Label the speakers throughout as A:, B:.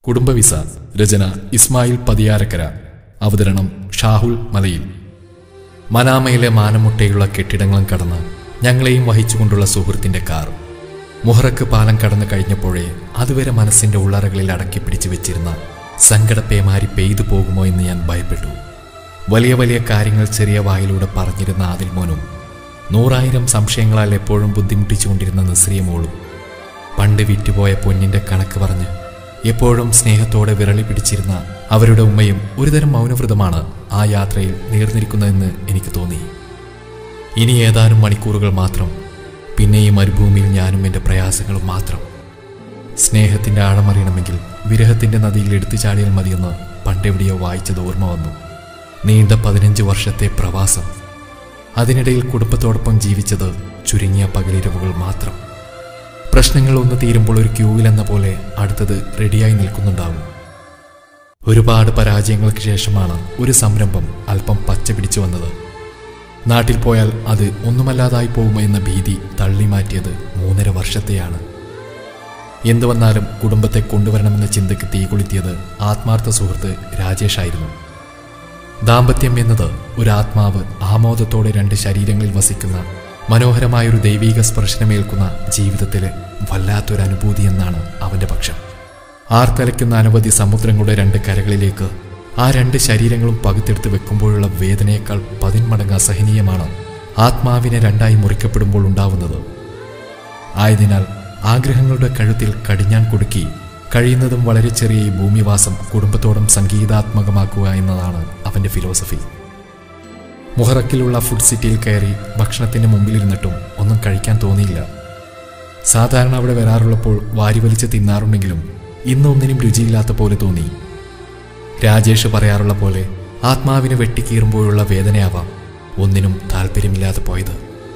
A: കുടുംബവിസ രചന ഇസ്മായിൽ പതിയാരക്കര അവതരണം ഷാഹുൽ മലയിൽ മനാമയിലെ മാനമുട്ടയുള്ള കെട്ടിടങ്ങളും കടന്ന് ഞങ്ങളെയും വഹിച്ചുകൊണ്ടുള്ള സുഹൃത്തിന്റെ കാർ മുഹറക്ക് പാലം കടന്നു കഴിഞ്ഞപ്പോഴേ അതുവരെ മനസ്സിന്റെ ഉള്ളറകളിൽ അടക്കി പിടിച്ചു വെച്ചിരുന്ന സങ്കടപ്പേമാരി പെയ്തു പോകുമോ എന്ന് ഞാൻ ഭയപ്പെട്ടു വലിയ വലിയ കാര്യങ്ങൾ ചെറിയ വായിലൂടെ പറഞ്ഞിരുന്ന ആദിൽ മോനും നൂറായിരം സംശയങ്ങളാൽ എപ്പോഴും ബുദ്ധിമുട്ടിച്ചുകൊണ്ടിരുന്ന നസ്രിയ മോളും പണ്ട് വിറ്റുപോയ പൊന്നിന്റെ കണക്ക് പറഞ്ഞ് എപ്പോഴും സ്നേഹത്തോടെ വിരളി പിടിച്ചിരുന്ന അവരുടെ ഉമ്മയും ഒരുതരം മൗനവ്രതമാണ് ആ യാത്രയിൽ നേർന്നിരിക്കുന്നതെന്ന് എനിക്ക് തോന്നി ഇനി ഏതാനും മണിക്കൂറുകൾ മാത്രം പിന്നെ ഈ മരുഭൂമിയിൽ ഞാനും എൻ്റെ പ്രയാസങ്ങളും മാത്രം സ്നേഹത്തിൻ്റെ ആഴമറിയണമെങ്കിൽ വിരഹത്തിൻ്റെ നദിയിൽ എടുത്തു ചാടിയാൽ മതിയെന്ന് പണ്ടെവിടെയോ വായിച്ചത് ഓർമ്മ വന്നു നീണ്ട പതിനഞ്ച് വർഷത്തെ പ്രവാസം അതിനിടയിൽ കുടുംബത്തോടൊപ്പം ജീവിച്ചത് ചുരുങ്ങിയ പകലിരവുകൾ മാത്രം പ്രശ്നങ്ങൾ ഒന്ന് തീരുമ്പോൾ ഒരു ക്യൂവിലെന്ന പോലെ അടുത്തത് റെഡിയായി നിൽക്കുന്നുണ്ടാവും ഒരുപാട് പരാജയങ്ങൾക്ക് ശേഷമാണ് ഒരു സംരംഭം അല്പം പച്ച പിടിച്ചു വന്നത് നാട്ടിൽ പോയാൽ അത് ഒന്നുമല്ലാതായി പോകുമോ എന്ന ഭീതി തള്ളി മാറ്റിയത് മൂന്നര വർഷത്തെയാണ് എന്തു വന്നാലും കുടുംബത്തെ കൊണ്ടുവരണമെന്ന ചിന്തയ്ക്ക് തീ കൊളുത്തിയത് ആത്മാർത്ഥ സുഹൃത്ത് രാജേഷായിരുന്നു ദാമ്പത്യം എന്നത് ഒരു ആത്മാവ് ആമോദത്തോടെ രണ്ട് ശരീരങ്ങളിൽ വസിക്കുന്ന മനോഹരമായൊരു ദൈവീക സ്പർശനമേൽക്കുന്ന ജീവിതത്തിലെ വല്ലാത്തൊരു അനുഭൂതി എന്നാണ് അവന്റെ പക്ഷം ആർത്തലയ്ക്കുന്ന അനവധി സമുദ്രങ്ങളുടെ രണ്ട് കരകളിലേക്ക് ആ രണ്ട് ശരീരങ്ങളും പകുത്തെടുത്ത് വെക്കുമ്പോഴുള്ള വേദനയേക്കാൾ പതിന്മടങ്ങ് അസഹനീയമാണ് ആത്മാവിനെ രണ്ടായി മുറിക്കപ്പെടുമ്പോൾ ഉണ്ടാവുന്നത് ആയതിനാൽ ആഗ്രഹങ്ങളുടെ കഴുത്തിൽ കടിഞ്ഞാൻ കൊടുക്കി കഴിയുന്നതും വളരെ ചെറിയ ഈ ഭൂമിവാസം കുടുംബത്തോടും സംഗീതാത്മകമാക്കുക എന്നതാണ് അവന്റെ ഫിലോസഫി മുഹറക്കിലുള്ള ഫുഡ് സിറ്റിയിൽ കയറി ഭക്ഷണത്തിന്റെ മുമ്പിലിരുന്നിട്ടും ഒന്നും കഴിക്കാൻ തോന്നിയില്ല സാധാരണ അവിടെ വരാറുള്ളപ്പോൾ വാരി വലിച്ച് തിന്നാറുണ്ടെങ്കിലും ഇന്ന് ഒന്നിനും രുചിയില്ലാത്ത പോലെ തോന്നി രാജേഷ് പറയാറുള്ള പോലെ ആത്മാവിനെ വെട്ടിക്കീറുമ്പോഴുള്ള വേദനയാവാം ഒന്നിനും താല്പര്യമില്ലാതെ പോയത്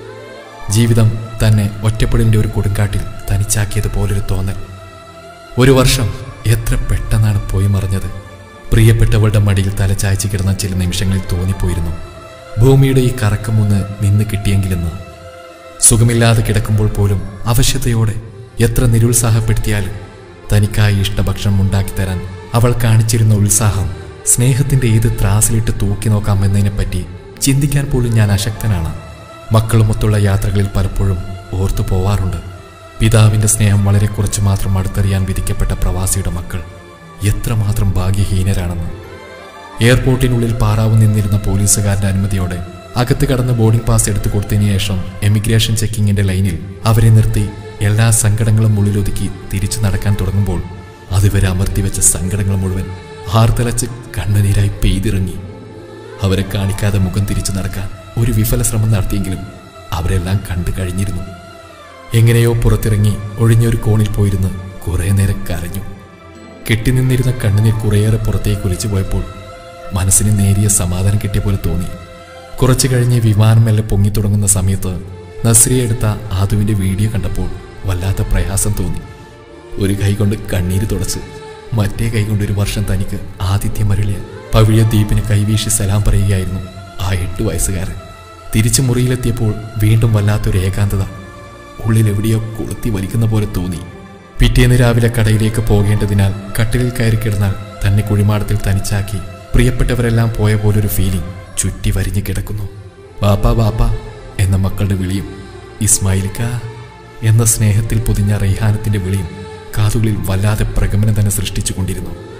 A: ജീവിതം തന്നെ ഒറ്റപ്പെടലിന്റെ ഒരു കൊടുങ്കാട്ടിൽ തനിച്ചാക്കിയതുപോലൊരു തോന്നൽ ഒരു വർഷം എത്ര പെട്ടെന്നാണ് പോയി മറിഞ്ഞത് പ്രിയപ്പെട്ടവളുടെ മടിയിൽ തലചായ്ച്ച് കിടന്ന ചില നിമിഷങ്ങളിൽ തോന്നിപ്പോയിരുന്നു ഭൂമിയുടെ ഈ കറക്കമൊന്ന് നിന്ന് കിട്ടിയെങ്കിലെന്ന് സുഖമില്ലാതെ കിടക്കുമ്പോൾ പോലും അവശതയോടെ എത്ര നിരുത്സാഹപ്പെടുത്തിയാലും തനിക്കായി ഇഷ്ടഭക്ഷണം ഉണ്ടാക്കിത്തരാൻ അവൾ കാണിച്ചിരുന്ന ഉത്സാഹം സ്നേഹത്തിന്റെ ഏത് ത്രാസിലിട്ട് തൂക്കി നോക്കാമെന്നതിനെപ്പറ്റി ചിന്തിക്കാൻ പോലും ഞാൻ അശക്തനാണ് മക്കളുമൊത്തുള്ള യാത്രകളിൽ പലപ്പോഴും ഓർത്തു പോവാറുണ്ട് പിതാവിന്റെ സ്നേഹം വളരെ കുറച്ച് മാത്രം അടുത്തറിയാൻ വിധിക്കപ്പെട്ട പ്രവാസിയുടെ മക്കൾ എത്രമാത്രം ഭാഗ്യഹീനരാണെന്ന് എയർപോർട്ടിനുള്ളിൽ പാറാവ് നിന്നിരുന്ന പോലീസുകാരന്റെ അനുമതിയോടെ അകത്ത് കടന്ന് ബോർഡിംഗ് പാസ് എടുത്തു കൊടുത്തതിനു ശേഷം എമിഗ്രേഷൻ ചെക്കിങ്ങിന്റെ ലൈനിൽ അവരെ നിർത്തി എല്ലാ സങ്കടങ്ങളും ഉള്ളിലൊതുക്കി തിരിച്ചു നടക്കാൻ തുടങ്ങുമ്പോൾ അതുവരെ അമർത്തിവെച്ച സങ്കടങ്ങൾ മുഴുവൻ ആർത്തലച്ച് കണ്ണുനീരായി പെയ്തിറങ്ങി അവരെ കാണിക്കാതെ മുഖം തിരിച്ചു നടക്കാൻ ഒരു വിഫല ശ്രമം നടത്തിയെങ്കിലും അവരെല്ലാം കണ്ടു കഴിഞ്ഞിരുന്നു എങ്ങനെയോ പുറത്തിറങ്ങി ഒഴിഞ്ഞൊരു കോണിൽ പോയിരുന്ന് കുറേ നേരം കരഞ്ഞു കെട്ടിനിന്നിരുന്ന കണ്ണുനീർ കുറേയേറെ പുറത്തേക്ക് ഒലിച്ചു പോയപ്പോൾ മനസ്സിന് നേരിയ സമാധാനം കിട്ടിയ പോലെ തോന്നി കുറച്ചു കഴിഞ്ഞ് വിമാനം മെല്ലെ പൊങ്ങിത്തുടങ്ങുന്ന സമയത്ത് നസ്രിയ എടുത്ത ആദുവിന്റെ വീഡിയോ കണ്ടപ്പോൾ വല്ലാത്ത പ്രയാസം തോന്നി ഒരു കൈ കൊണ്ട് കണ്ണീര് തുടച്ച് മറ്റേ കൈ കൊണ്ട് ഒരു വർഷം തനിക്ക് ആതിഥ്യം അരുളിയ പവിഴ ദ്വീപിന് കൈവീശി സലാം പറയുകയായിരുന്നു ആ എട്ട് വയസ്സുകാരൻ തിരിച്ചു മുറിയിലെത്തിയപ്പോൾ വീണ്ടും വല്ലാത്തൊരു ഏകാന്തത ഉള്ളിൽ എവിടെയോ കൊളുത്തി വലിക്കുന്ന പോലെ തോന്നി പിറ്റേന്ന് രാവിലെ കടയിലേക്ക് പോകേണ്ടതിനാൽ കട്ടിലിൽ കയറി കിടന്നാൽ തന്നെ കുഴിമാടത്തിൽ തനിച്ചാക്കി പ്രിയപ്പെട്ടവരെല്ലാം പോയ പോലൊരു ഫീലിംഗ് ചുറ്റി വരിഞ്ഞു കിടക്കുന്നു ബാപ്പാ ബാപ്പാ എന്ന മക്കളുടെ വിളിയും ഇസ്മായിലിക്ക എന്ന സ്നേഹത്തിൽ പൊതിഞ്ഞ റൈഹാനത്തിന്റെ വിളിയും കാതുകളിൽ വല്ലാതെ പ്രകമ്പനം തന്നെ സൃഷ്ടിച്ചു കൊണ്ടിരുന്നു